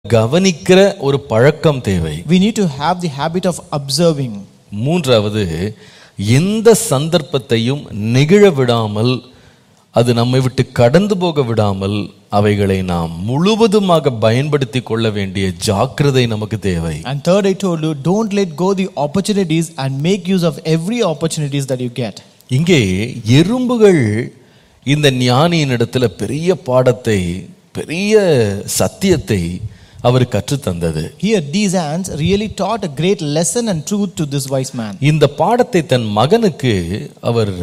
கவனிக்கிற ஒரு பழக்கம் தேவை We need to have the habit of observing. மூன்றாவது எந்த சந்தர்ப்பத்தையும் நெகிழ விடாமல் அது நம்மை விட்டு கடந்து போக விடாமல் அவைகளை நாம் முழுவதுமாக பயன்படுத்தி கொள்ள வேண்டிய ஜாக்கிரதை நமக்கு தேவை And third, I told you, don't let go the opportunities and make use of every opportunities that you get. இங்கே எறும்புகள் இந்த ஞானியின் இடத்துல பெரிய பாடத்தை பெரிய சத்தியத்தை அவர் கற்றுத்தந்தது Here, these ants really taught a great lesson and truth to this wise man. இந்த பாடத்தை தன் மகனுக்கு அவர்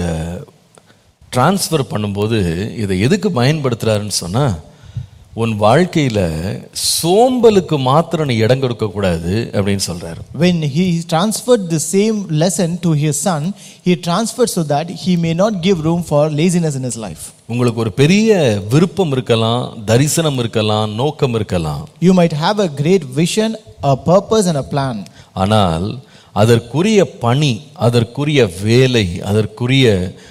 டிரான்ஸ்ஃபர் பண்ணும்போது இதை எதுக்கு பயன்படுத்துறாருன்னு சொன்னா உன் வாழ்க்கையில சோம்பலுக்கு மாத்திரம் நீ இடம் கொடுக்க கூடாது அப்படின்னு சொல்றாரு When he transferred the same lesson to his son, he transferred so that he may not give room for laziness in his life. உங்களுக்கு ஒரு பெரிய விருப்பம் இருக்கலாம் தரிசனம் இருக்கலாம் நோக்கம் இருக்கலாம் You might have a great vision, a purpose, and a plan. ஆனால் அதற்குரிய பணி அதற்குரிய வேலை அதற்குரிய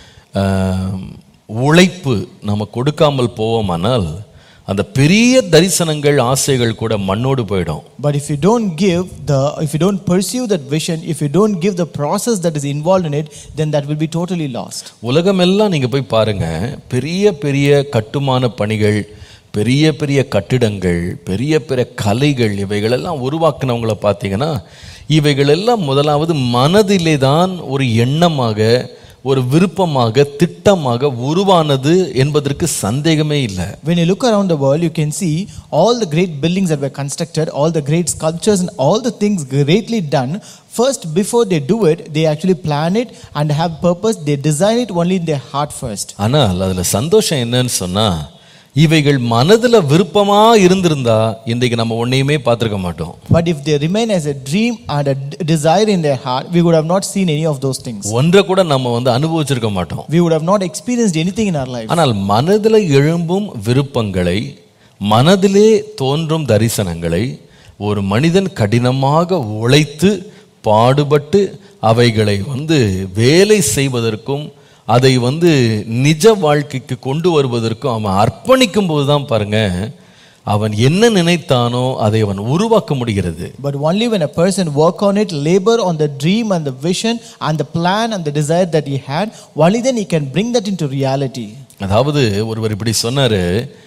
ஆம், உழைப்பு நம்ம கொடுக்காமல் போவோமானால் அந்த பெரிய தரிசனங்கள் ஆசைகள் கூட மண்ணோடு போயிடும் But if you don't give the, if you don't pursue that vision, if you don't give the process that is involved in it, then that will be totally lost. உலகமெல்லாம் நீங்க போய் பாருங்க பெரிய பெரிய கட்டுமான பணிகள் பெரிய பெரிய கட்டிடங்கள் பெரிய பெரிய கலைகள் இவைகளெல்லாம் உருவாக்குனவங்கள பார்த்தீங்கன்னா இவைகளெல்லாம் முதலாவது மனதிலே தான் ஒரு எண்ணமாக ஒரு விருப்பமாக திட்டமாக உருவானது என்பதற்கு சந்தேகமே இல்லை When you look around the world, you can see all the great buildings that were constructed, all the great sculptures, and all the things greatly done. First, before they do it, they actually plan it and have purpose. They design it only in their heart first. ஆனால் அதுல சந்தோஷம் என்னன்னு சொன்னா இவைகள் மனதுல விருப்பமா இருந்திருந்தா இன்றைக்கு நம்ம ஒன்னையுமே பார்த்திருக்க மாட்டோம் But if they remain as a dream and a d- desire in their heart, we would have not seen any of those things. ஒன்றை கூட நம்ம வந்து அனுபவிச்சிருக்க மாட்டோம் We would have not experienced anything in our life. ஆனால் மனதில் எழும்பும் விருப்பங்களை மனதிலே தோன்றும் தரிசனங்களை ஒரு மனிதன் கடினமாக உழைத்து பாடுபட்டு அவைகளை வந்து வேலை செய்வதற்கும் அதை வந்து நிஜ வாழ்க்கைக்கு கொண்டு வருவதற்கும் அவன் அர்ப்பணிக்கும் போது தான் பாருங்க அவன் என்ன நினைத்தானோ அதை அவன் உருவாக்க முடிகிறது But only when a person work on it, labor on the dream and the vision and the plan and the desire that he had, only then he can bring that into reality. அதாவது ஒருவர் இப்படி சொன்னாரு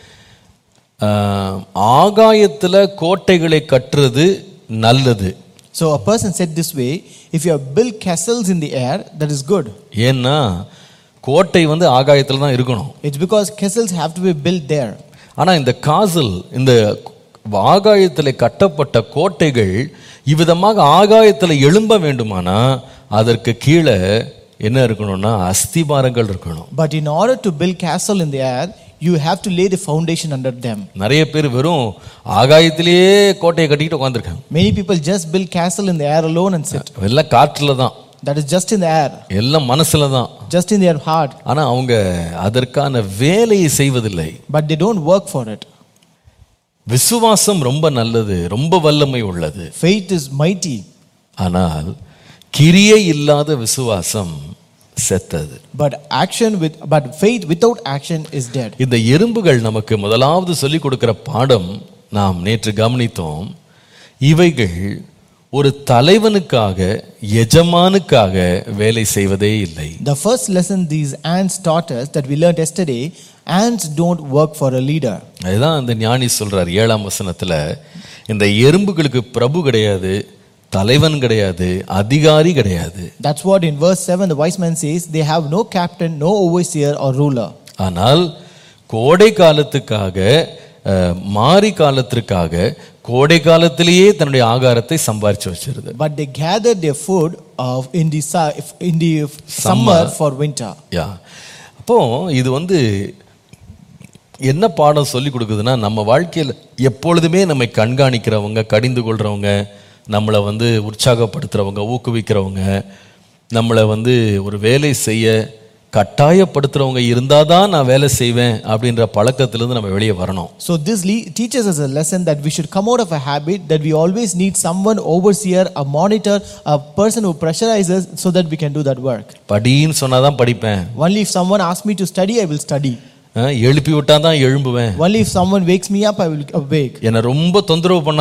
ஆஹ், ஆகாயத்துல கோட்டைகளை கட்டுறது நல்லது So a person said this way, if you have built castles in the air, that is good. ஏன்னா கோட்டை வந்து ஆகாயத்துல தான் இருக்கணும் It's because castles have to be built there. ஆனா இந்த காசல் இந்த ஆகாயத்தில் கட்டப்பட்ட கோட்டைகள் இவ்விதமாக ஆகாயத்துல எழும்ப வேண்டுமானா அதற்கு கீழே என்ன இருக்கணும்னா அஸ்திபாரங்கள் இருக்கணும் But in order to build castle in the air, you have to lay the foundation under them. நிறைய பேர் வெறும் ஆகாயத்திலேயே கோட்டையை கட்டிக்கிட்டு உட்காந்துருக்காங்க Many people just build castle in the air alone and sit. எல்லாம் காற்றுல தான் That is just in the air, எல்லாம் மனசுல தான் just in their heart. ஆனா அவங்க அதற்கான வேலையை செய்வதில்லை But they don't work for it. விசுவாசம் ரொம்ப நல்லது ரொம்ப வல்லமை உள்ளது Faith is mighty. ஆனால் கிரியை இல்லாத விசுவாசம் செத்தது But action with but faith without action is dead. இந்த எறும்புகள் நமக்கு முதலாவது சொல்லிக் கொடுக்கிற பாடம் நாம் நேற்று கவனித்தோம் இவைகள் ஒரு தலைவனுக்காக எஜமானுக்காக வேலை செய்வதே இல்லை The first lesson these ants taught us that we learned yesterday, ants don't work for a leader. அதுதான் அந்த ஞானி சொல்றார் ஏழாம் வசனத்துல இந்த எறும்புகளுக்கு பிரபு கிடையாது தலைவன் கிடையாது அதிகாரி கிடையாது That's what in verse 7 the wise man says, they have no captain, no overseer or ruler. ஆனால் கோடை காலத்துக்காக அஹ், மாரி காலத்திற்காக கோடை காலத்திலேயே தன்னுடைய ஆகாரத்தை சம்பாரிச்சு வச்சிருது But they gather their food of in the su- in the summer for winter. யா அப்போ இது வந்து என்ன பாடம் சொல்லி கொடுக்குதுன்னா நம்ம வாழ்க்கையில் எப்பொழுதுமே நம்மை கண்காணிக்கிறவங்க கடிந்து கொள்றவங்க நம்மளை வந்து உற்சாகப்படுத்துறவங்க ஊக்குவிக்கிறவங்க நம்மளை வந்து ஒரு வேலை செய்ய கட்டாயப்படுத்துறவங்க இருந்தால் தான் நான் வேலை செய்வேன் அப்படின்ற பழக்கத்திலிருந்து நம்ம வெளியே வரணும் So this le- teaches us a lesson that we should come out of a habit that we always need someone overseer, a monitor, a person who pressurizes so that we can do that work. படின்னு சொன்னாதான் படிப்பேன் Only if someone asks me to study, I will study. அஹ், எழுப்பி விட்டா தான் எழும்புவேன் Only if someone wakes me up, I will awake. என்னை ரொம்ப தொந்தரவு பண்ண